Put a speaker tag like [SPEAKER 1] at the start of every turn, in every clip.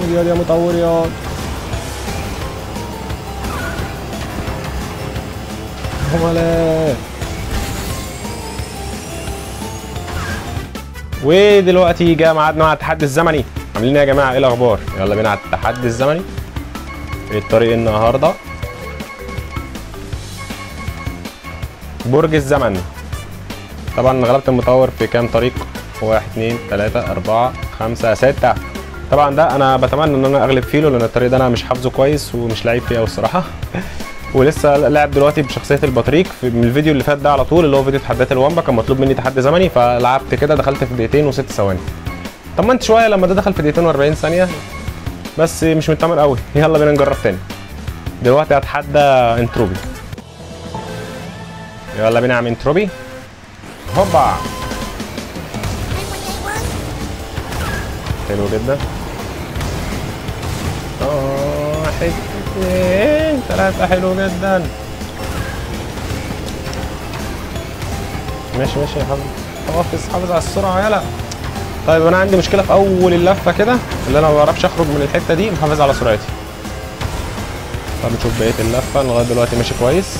[SPEAKER 1] خد ياض يا مطور ياض ولا ودلوقتي جاء ميعادنا مع التحدي الزمني عاملين ايه يا جماعه ايه الاخبار يلا بينا على التحدي الزمني في الطريق النهارده برج الزمن طبعا غلبت المطور في كام طريق واحد اتنين تلاتة أربعة خمسة ستة طبعا ده أنا بتمنى إن أنا أغلب فيه لأن الطريق ده أنا مش حافظه كويس ومش لعيب فيه أوي الصراحة ولسه لاعب دلوقتي بشخصيه البطريق في- من الفيديو اللي فات ده على طول اللي هو فيديو تحديات الوامبا كان مطلوب مني تحدي زمني فلعبت كده دخلت في دقيقتين وست ثواني طمنت شويه لما ده دخل في دقيقتين و40 ثانيه بس مش مطمن قوي يلا بينا نجرب تاني دلوقتي هتحدى انتروبي يلا بينا نعمل انتروبي هوبا حلو جدا اه واحد اثنين ثلاثة حلو جدا ماشي ماشي يا حافظ حافظ حافظ على السرعة يلا طيب انا عندي مشكلة في اول اللفة كده اللي انا ما بعرفش اخرج من الحتة دي محافظ على سرعتي طب نشوف بقية اللفة لغاية دلوقتي ماشي كويس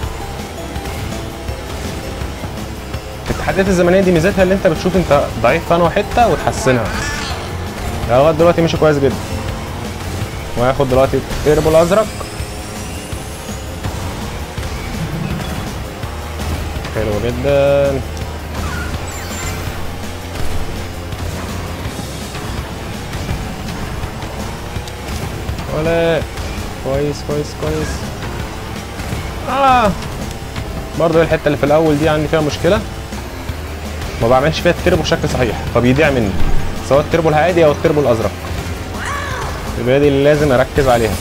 [SPEAKER 1] التحديات الزمنية دي ميزتها اللي انت بتشوف انت ضعيف في انهي حتة وتحسنها يعني لغاية دلوقتي ماشي كويس جدا وهاخد دلوقتي التيربو الازرق حلو جدا ولا كويس كويس كويس اه برضه الحته اللي في الاول دي عندي فيها مشكله ما بعملش فيها التربو بشكل صحيح فبيضيع مني سواء التربو العادي او التربو الازرق يبقى دي اللي لازم اركز عليها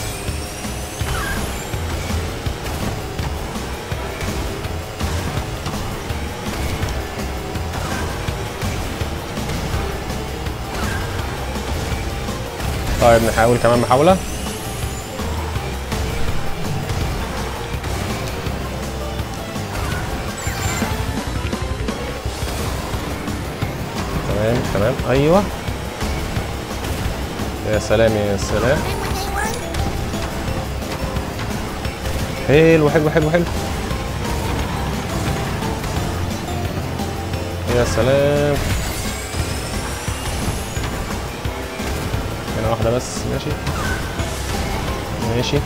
[SPEAKER 1] طيب نحاول كمان محاولة تمام تمام ايوه يا سلام يا سلام حلو حلو حلو حلو يا سلام هنا واحدة بس ماشي ماشي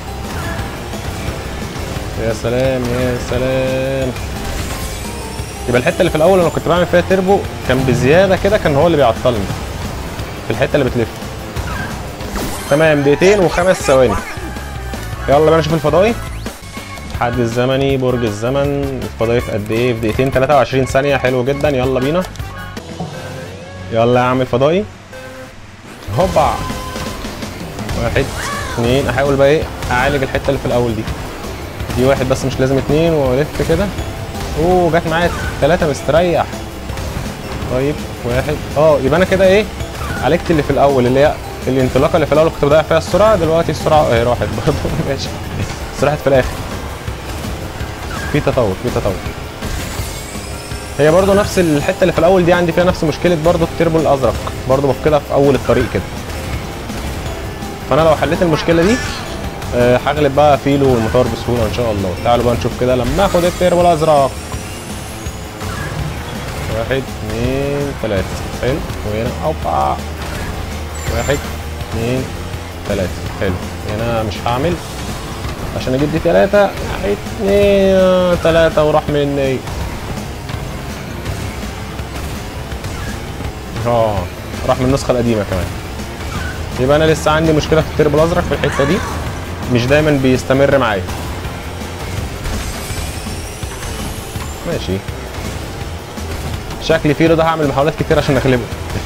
[SPEAKER 1] يا سلام يا سلام يبقى الحتة اللي في الأول أنا كنت بعمل فيها تربو كان بزيادة كده كان هو اللي بيعطلني في الحتة اللي بتلف تمام دقيقتين وخمس ثواني يلا بقى نشوف الفضائي التحدي الزمني برج الزمن الفضائي في قد ايه في دقيقتين 23 ثانية حلو جدا يلا بينا يلا يا عم الفضائي هوبا واحد اثنين احاول بقى ايه اعالج الحتة اللي في الاول دي دي واحد بس مش لازم اتنين والف كده اوه جت معايا ثلاثة مستريح طيب واحد اه يبقى انا كده ايه عالجت اللي في الاول اللي هي الانطلاقه اللي في الاول كنت بضيع فيها السرعه دلوقتي السرعه اهي راحت برضه ماشي بس راحت في الاخر في تطور في تطور هي برضه نفس الحته اللي في الاول دي عندي فيها نفس مشكله برضه التربو الازرق برضه بفقدها في اول الطريق كده فانا لو حليت المشكله دي آه، هغلب بقى فيلو والمطار بسهوله ان شاء الله تعالوا بقى نشوف كده لما اخد التربو الازرق واحد اثنين ثلاثة حلو وهنا اوبا واحد اثنين ثلاثة حلو هنا مش هعمل عشان اجيب دي ثلاثة واحد اثنين ثلاثة وراح مني اه راح من النسخة القديمة كمان يبقى انا لسه عندي مشكلة في التربو الازرق في الحتة دي مش دايما بيستمر معايا ماشي شكلي فيه ده هعمل محاولات كتير عشان اغلبه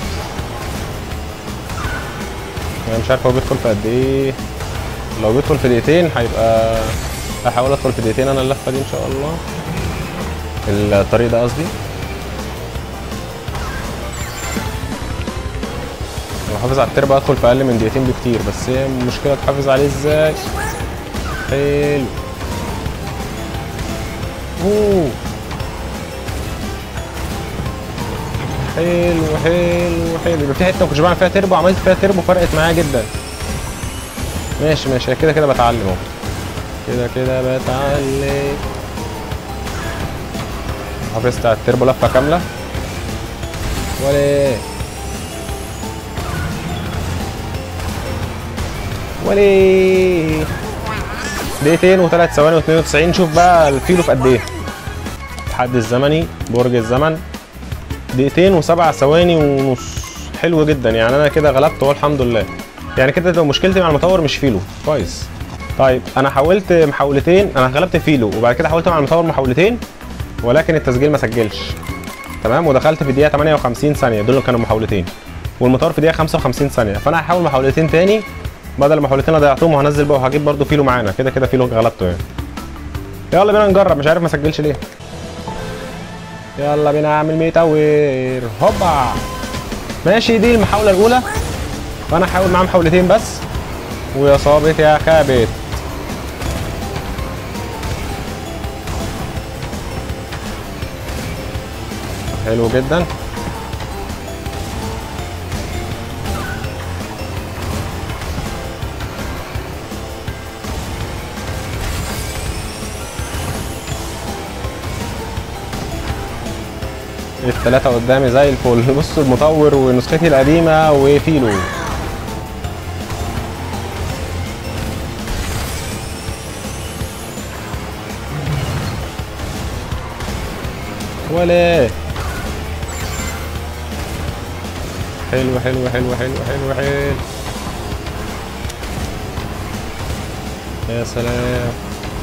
[SPEAKER 1] انا مش عارف هو بيدخل في قد ايه لو بيدخل في دقيقتين هيبقى هحاول ادخل في دقيقتين انا اللفه دي ان شاء الله الطريق ده قصدي لو حافظ على التربة ادخل في اقل من دقيقتين بكتير بس هي المشكله تحافظ عليه ازاي حلو اوه حلو حلو حلو يبقى في حته ما كنتش بعمل فيها تربو عملت فيها تربو فرقت معايا جدا ماشي ماشي كده كده بتعلم اهو كده كده بتعلم حافظت على التربو لفه كامله ولا ولا دقيقتين وثلاث ثواني و92 شوف بقى الفيلو في قد ايه التحدي الزمني برج الزمن دقيقتين وسبع ثواني ونص حلو جدا يعني انا كده غلبت اهو الحمد لله يعني كده لو مشكلتي مع المطور مش فيلو كويس طيب انا حاولت محاولتين انا غلبت فيلو وبعد كده حاولت مع المطور محاولتين ولكن التسجيل ما سجلش تمام ودخلت في دقيقه 58 ثانيه دول اللي كانوا محاولتين والمطور في دقيقه 55 ثانيه فانا هحاول محاولتين تاني بدل المحاولتين اللي ضيعتهم وهنزل بقى وهجيب برده فيلو معانا كده كده فيلو غلبته يعني يلا بينا نجرب مش عارف ما سجلش ليه يلا بينا اعمل ميتاوير هوبا ماشي دي المحاولة الأولى وأنا هحاول معاه محاولتين بس ويا صابت يا خابت حلو جدا الثلاثة قدامي زي الفل بصوا المطور ونسختي القديمة وفيلو ولا حلو حلو حلو حلو حلو حلو يا سلام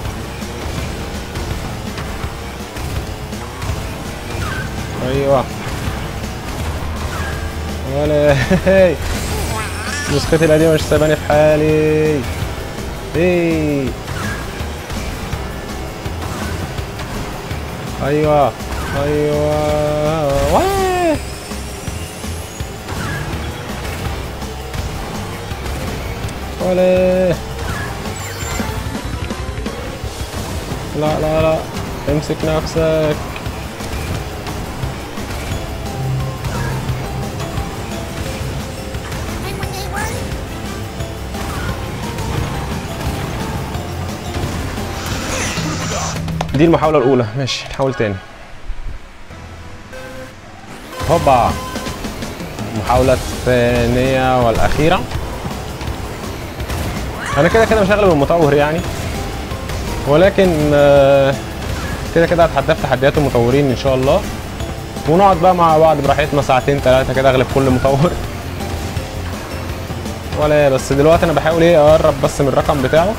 [SPEAKER 1] ايوه ولا هي نسختي القديمه مش سايباني في حالي ايه ايوه ايوه واه. ولا لا لا لا امسك نفسك دي المحاولة الأولى ماشي نحاول تاني هوبا المحاولة الثانية والأخيرة أنا كده كده مش هغلب المطور يعني ولكن آه، كده كده هتحدى في تحديات المطورين إن شاء الله ونقعد بقى مع بعض براحتنا ساعتين ثلاثة كده أغلب كل مطور ولا بس دلوقتي أنا بحاول إيه أقرب بس من الرقم بتاعه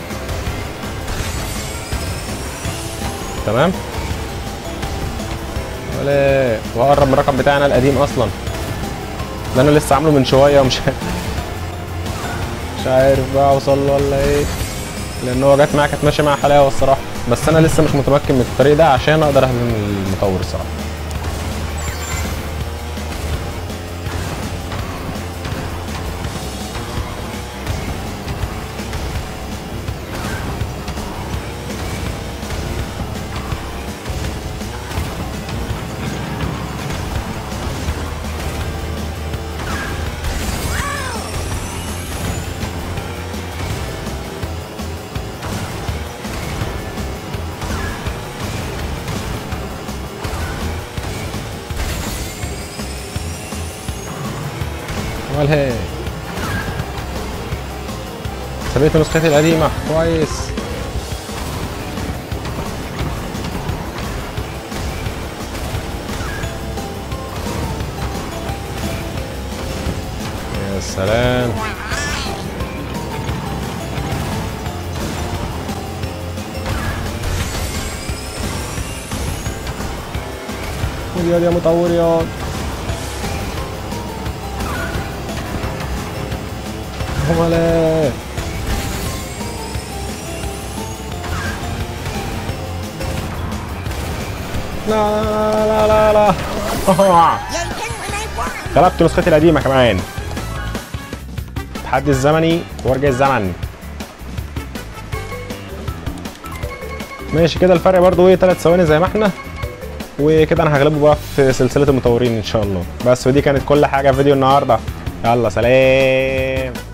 [SPEAKER 1] تمام ولا واقرب من الرقم بتاعنا القديم اصلا ده انا لسه عامله من شويه ومش مش عارف بقى اوصل له ولا ايه لان هو جت معايا كانت ماشيه مع حلاوه الصراحه بس انا لسه مش متمكن من الطريق ده عشان اقدر اهزم المطور الصراحه امال هي سميت نسختي القديمة كويس يا سلام خد ياض يا مطور ياض ولا لا لا لا لا لا غلبت نسختي القديمة كمان التحدي الزمني وارجع الزمن ماشي كده الفرق برضو ايه 3 ثواني زي ما احنا وكده انا هغلبه بقى في سلسلة المطورين ان شاء الله بس ودي كانت كل حاجة في فيديو النهاردة يلا سلام